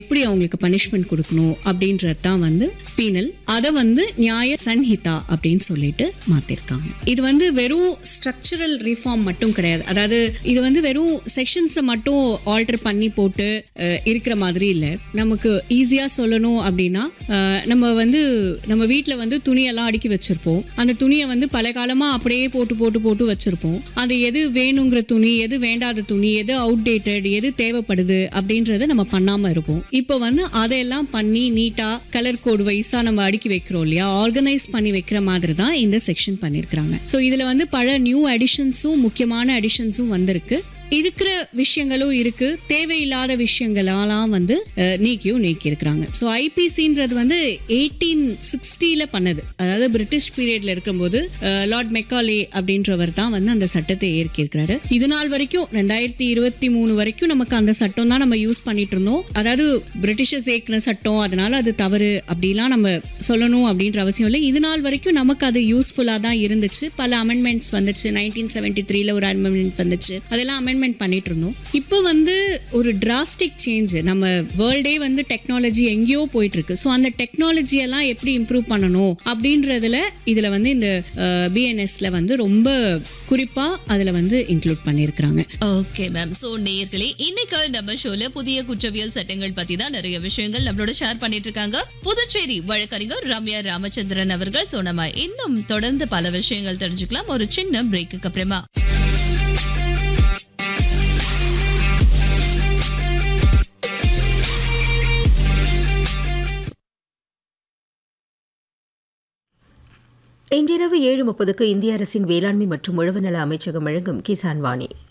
எப்படி அவங்களுக்கு பனிஷ்மெண்ட் கொடுக்கணும் அப்படின்றது தான் வந்து பீனல் அதை வந்து நியாய சன்ஹிதா அப்படின்னு சொல்லிட்டு மாத்திருக்காங்க இது வந்து வெறும் ஸ்ட்ரக்சரல் ரிஃபார்ம் மட்டும் கிடையாது அதாவது இது வந்து வெறும் செக்ஷன்ஸை மட்டும் ஆல்டர் பண்ணி போட்டு அஹ், இருக்கிற மாதிரி இல்லை நமக்கு ஈஸியா சொல்லணும் அப்படின்னா அஹ், நம்ம வந்து நம்ம வீட்டில் வந்து துணியெல்லாம் அடுக்கி வச்சிருப்போம் அந்த துணியை வந்து பல காலமா அப்படியே போட்டு போட்டு போட்டு வச்சிருப்போம் அது எது வேணுங்கிற துணி எது வேண்டாத துணி எது அவுடேட்டட் எது தேவைப்படுது அப்படின்றத நம்ம பண்ணாம இருப்போம் இப்போ வந்து அதையெல்லாம் பண்ணி நீட்டா கலர் கோட் வைஸா நம்ம அடுக்கி வைக்கிறோம் இல்லையா ஆர்கனைஸ் பண்ணி வைக்கிற மாதிரி தான் இந்த செக்ஷன் பண்ணிருக்காங்க ஸோ இதுல வந்து பல நியூ அடிஷன்ஸும் முக்கியமான அடிஷன்ஸும் வந்திருக்கு இருக்கிற விஷயங்களும் இருக்கு தேவையில்லாத விஷயங்களெல்லாம் வந்து அஹ், நீக்கியும் நீக்கி இருக்கிறாங்க ஸோ ஐபிசின்றது வந்து எயிட்டீன் சிக்ஸ்டியில் பண்ணது அதாவது பிரிட்டிஷ் பீரியட்ல இருக்கும்போது அஹ், லார்ட் மெக்காலே அப்படின்றவர் தான் வந்து அந்த சட்டத்தை ஏற்கியிருக்கிறாரு இது நாள் வரைக்கும் ரெண்டாயிரத்தி இருபத்தி மூணு வரைக்கும் நமக்கு அந்த சட்டம் தான் நம்ம யூஸ் பண்ணிட்டு இருந்தோம் அதாவது பிரிட்டிஷர்ஸ் ஏற்கின சட்டம் அதனால அது தவறு அப்படிலாம் நம்ம சொல்லணும் அப்படின்ற அவசியம் இல்லை இது நாள் வரைக்கும் நமக்கு அது யூஸ்ஃபுல்லாக தான் இருந்துச்சு பல அமெண்ட்மெண்ட்ஸ் வந்துச்சு நைன்டீன் செவன்டி த்ரீல ஒரு அமெண்ட்மெண்ட் வந்துச்சு அதெல்லாம் அமெண்ட்மெண்ட் பண்ணிட்டு இருந்தோம் இப்போ வந்து ஒரு டிராஸ்டிக் சேஞ்ச் நம்ம வேர்ல்டே வந்து டெக்னாலஜி எங்கேயோ போயிட்டு இருக்கு ஸோ அந்த டெக்னாலஜி எல்லாம் எப்படி இம்ப்ரூவ் பண்ணணும் அப்படின்றதுல இதுல வந்து இந்த பிஎன்எஸ்ல வந்து ரொம்ப குறிப்பா அதுல வந்து இன்க்ளூட் பண்ணியிருக்கிறாங்க ஓகே மேம் சோ நேயர்களே இன்னைக்கு நம்ம ஷோல புதிய குற்றவியல் சட்டங்கள் பத்தி தான் நிறைய விஷயங்கள் நம்மளோட ஷேர் பண்ணிட்டு இருக்காங்க புதுச்சேரி வழக்கறிஞர் ரம்யா ராமச்சந்திரன் அவர்கள் சோ நம்ம இன்னும் தொடர்ந்து பல விஷயங்கள் தெரிஞ்சுக்கலாம் ஒரு சின்ன பிரேக்குக்கு அப்புறமா இன்றிரவு ஏழு முப்பதுக்கு இந்திய அரசின் வேளாண்மை மற்றும் உழவு நல அமைச்சகம் வழங்கும் கிசான் வாணி